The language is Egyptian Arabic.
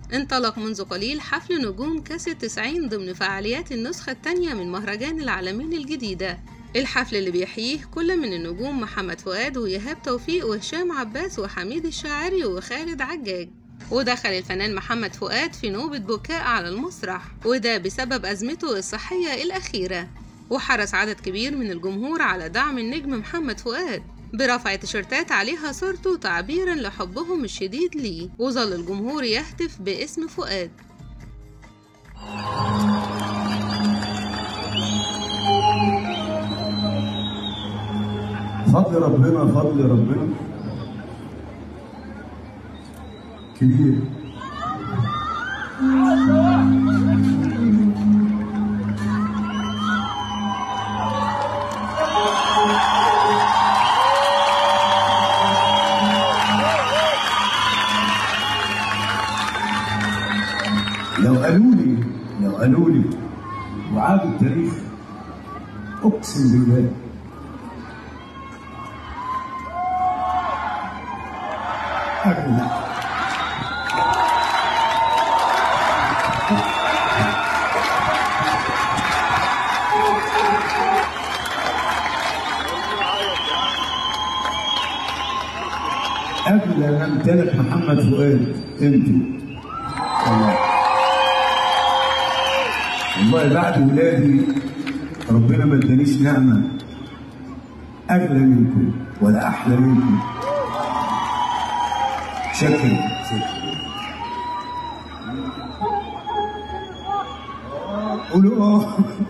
انطلق منذ قليل حفل نجوم كاس التسعين ضمن فعاليات النسخة الثانية من مهرجان العالمين الجديدة الحفل اللي بيحييه كل من النجوم محمد فؤاد وإيهاب توفيق وهشام عباس وحميد الشاعري وخالد عجاج ودخل الفنان محمد فؤاد في نوبة بكاء على المسرح وده بسبب أزمته الصحية الأخيرة وحرص عدد كبير من الجمهور على دعم النجم محمد فؤاد برفع تيشيرتات عليها صورته تعبيرا لحبهم الشديد ليه وظل الجمهور يهتف باسم فؤاد فضل ربنا فضل ربنا كبير لو قالوا لي لو قالوا لي وعاد التاريخ اقسم بالله أبدا قبل أن أمتلك محمد فؤاد أنتوا والله والله بعد ولادي ربنا ما ادانيش نعمة أغلى منكم ولا أحلى منكم شكرا قولوا اه